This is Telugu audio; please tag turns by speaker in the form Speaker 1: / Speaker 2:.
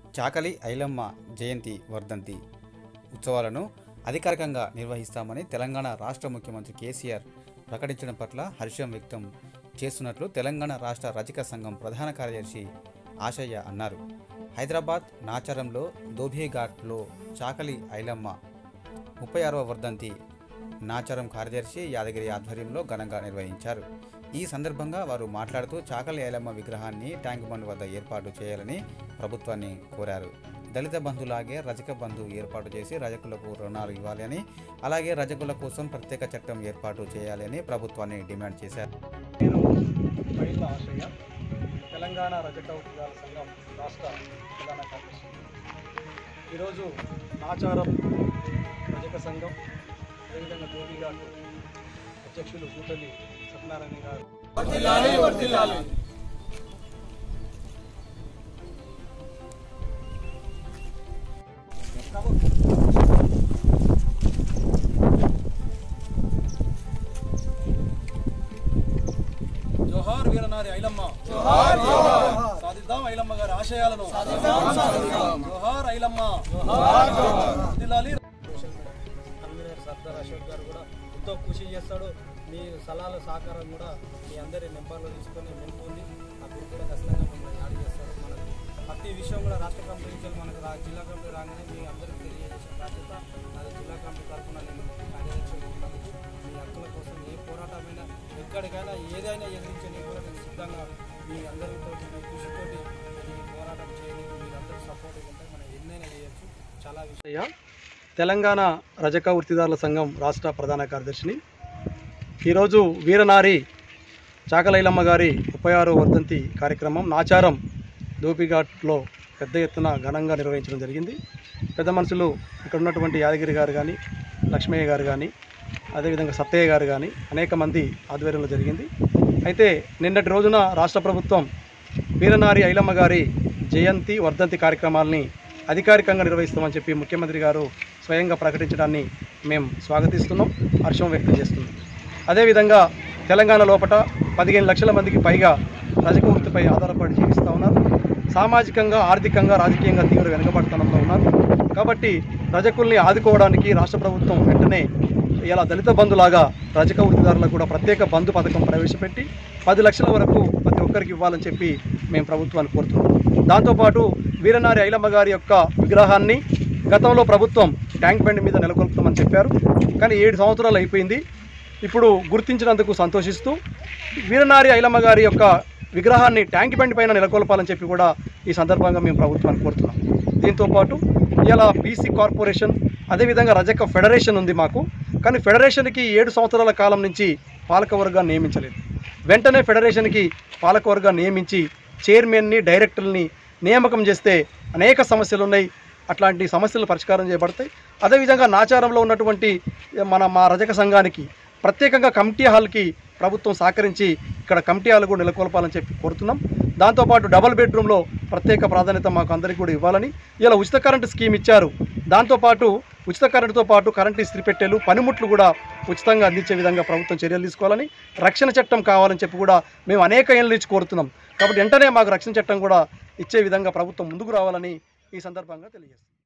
Speaker 1: చాకలి ఐలమ్మ జయంతి వర్ధంతి ఉత్సవాలను అధికారికంగా నిర్వహిస్తామని తెలంగాణ రాష్ట్ర ముఖ్యమంత్రి కేసీఆర్ ప్రకటించడం పట్ల హర్షం వ్యక్తం చేస్తున్నట్లు తెలంగాణ రాష్ట్ర రజక సంఘం ప్రధాన కార్యదర్శి ఆశయ్య అన్నారు హైదరాబాద్ నాచారంలో దోబేఘాట్లో చాకలి ఐలమ్మ ముప్పై ఆరవ వర్ధంతి నాచారం కార్యదర్శి యాదగిరి ఆధ్వర్యంలో ఘనంగా నిర్వహించారు ఈ సందర్భంగా వారు మాట్లాడుతూ చాకలి ఐలమ్మ విగ్రహాన్ని ట్యాంక్ బండ్ వద్ద ఏర్పాటు చేయాలని ప్రభుత్వాన్ని కోరారు దళిత బంధులాగే రజక బంధు ఏర్పాటు చేసి రజకులకు రుణాలు ఇవ్వాలని అలాగే రజకుల కోసం ప్రత్యేక చట్టం ఏర్పాటు చేయాలని ప్రభుత్వాన్ని డిమాండ్ చేశారు
Speaker 2: నేను పైర్ల ఆశయ్య తెలంగాణ రజక ఉద్యోగాల సంఘం రాష్ట్ర ప్రధాన కార్యదర్శి ఈరోజు నాచారం రజక సంఘం అదేవిధంగా ధోబిఘాట్ అధ్యక్షులు కూటలి సత్యనారాయణ గారు జోహార్ వీరనారి ఐలమ్మ జోహార్ జోహార్ సాధిద్దాం ఐలమ్మ గారి ఆశయాలను జోహార్ ఐలమ్మ జోహార్ జోహార్ వర్ధిల్లాలి
Speaker 3: కన్వీనర్ సర్దార్ అశోక్ గారు కూడా ఎంతో కృషి చేస్తాడు మీ సలహాల సహకారం కూడా మీ అందరి నెంబర్లో తీసుకొని ముందుంది అప్పుడు కూడా ఖచ్చితంగా మిమ్మల్ని యాడ్ చేస్తారు మనకి ప్రతి విషయం కూడా రాష్ట్ర కమిటీ నుంచి మనకు రా జిల్లా కమిటీ రాగానే మీ అందరికీ తెలియజేసిన బాధ్యత అది జిల్లా కమిటీ తరఫున నేను కార్యదర్శి ఉన్నందుకు మీ హక్కుల కోసం ఏ పోరాటమైనా ఎక్కడికైనా ఏదైనా ఎదిరించని కూడా నేను సిద్ధంగా మీ అందరితో మీ కృషితోటి ఈ పోరాటం చేయడానికి మీరందరూ సపోర్ట్ ఉంటే మనం ఎన్నైనా చేయొచ్చు చాలా విషయం
Speaker 2: అయ్యా తెలంగాణ రజక వృత్తిదారుల సంఘం రాష్ట్ర ప్రధాన కార్యదర్శిని ఈరోజు వీరనారి చాకలైలమ్మ గారి ముప్పై ఆరో వర్ధంతి కార్యక్రమం నాచారం దోపిఘాట్లో పెద్ద ఎత్తున ఘనంగా నిర్వహించడం జరిగింది పెద్ద మనుషులు ఇక్కడ ఉన్నటువంటి యాదగిరి గారు కానీ లక్ష్మయ్య గారు కానీ అదేవిధంగా సత్తయ్య గారు కానీ అనేక మంది ఆధ్వర్యంలో జరిగింది అయితే నిన్నటి రోజున రాష్ట్ర ప్రభుత్వం వీరనారి ఐలమ్మ గారి జయంతి వర్ధంతి కార్యక్రమాల్ని అధికారికంగా నిర్వహిస్తామని చెప్పి ముఖ్యమంత్రి గారు స్వయంగా ప్రకటించడాన్ని మేము స్వాగతిస్తున్నాం హర్షం వ్యక్తం చేస్తున్నాం అదేవిధంగా తెలంగాణ లోపల పదిహేను లక్షల మందికి పైగా రజక వృత్తిపై ఆధారపడి జీవిస్తూ ఉన్నారు సామాజికంగా ఆర్థికంగా రాజకీయంగా తీవ్ర వెనుకబడతనంలో ఉన్నారు కాబట్టి రజకుల్ని ఆదుకోవడానికి రాష్ట్ర ప్రభుత్వం వెంటనే ఇలా దళిత బంధులాగా రజక వృత్తిదారులకు కూడా ప్రత్యేక బంధు పథకం ప్రవేశపెట్టి పది లక్షల వరకు ప్రతి ఒక్కరికి ఇవ్వాలని చెప్పి మేము ప్రభుత్వాన్ని కోరుతున్నాం దాంతోపాటు వీరనారి ఐలమ్మ గారి యొక్క విగ్రహాన్ని గతంలో ప్రభుత్వం ట్యాంక్ బండ్ మీద నెలకొల్పుతామని చెప్పారు కానీ ఏడు సంవత్సరాలు అయిపోయింది ఇప్పుడు గుర్తించినందుకు సంతోషిస్తూ వీరనారి ఐలమ్మ గారి యొక్క విగ్రహాన్ని ట్యాంక్ బండ్ పైన నెలకొల్పాలని చెప్పి కూడా ఈ సందర్భంగా మేము ప్రభుత్వాన్ని కోరుతున్నాం దీంతోపాటు ఇలా బీసీ కార్పొరేషన్ అదేవిధంగా రజక ఫెడరేషన్ ఉంది మాకు కానీ ఫెడరేషన్కి ఏడు సంవత్సరాల కాలం నుంచి పాలకవర్గాన్ని నియమించలేదు వెంటనే ఫెడరేషన్కి పాలకవర్గాన్ని నియమించి చైర్మన్ని డైరెక్టర్ని నియామకం చేస్తే అనేక సమస్యలు ఉన్నాయి అట్లాంటి సమస్యలు పరిష్కారం చేయబడతాయి అదేవిధంగా నాచారంలో ఉన్నటువంటి మన మా రజక సంఘానికి ప్రత్యేకంగా కమిటీ హాల్కి ప్రభుత్వం సహకరించి ఇక్కడ కమిటీ హాల్ కూడా నెలకొల్పాలని చెప్పి కోరుతున్నాం దాంతోపాటు డబల్ బెడ్రూమ్లో ప్రత్యేక ప్రాధాన్యత మాకు అందరికీ కూడా ఇవ్వాలని ఇలా ఉచిత కరెంటు స్కీమ్ ఇచ్చారు దాంతోపాటు ఉచిత కరెంటుతో పాటు కరెంటు ఇస్త్రీ పెట్టెలు పనిముట్లు కూడా ఉచితంగా అందించే విధంగా ప్రభుత్వం చర్యలు తీసుకోవాలని రక్షణ చట్టం కావాలని చెప్పి కూడా మేము అనేక ఏళ్ళ నుంచి కోరుతున్నాం కాబట్టి వెంటనే మాకు రక్షణ చట్టం కూడా ఇచ్చే విధంగా ప్రభుత్వం ముందుకు రావాలని ఈ సందర్భంగా తెలియజేస్తాం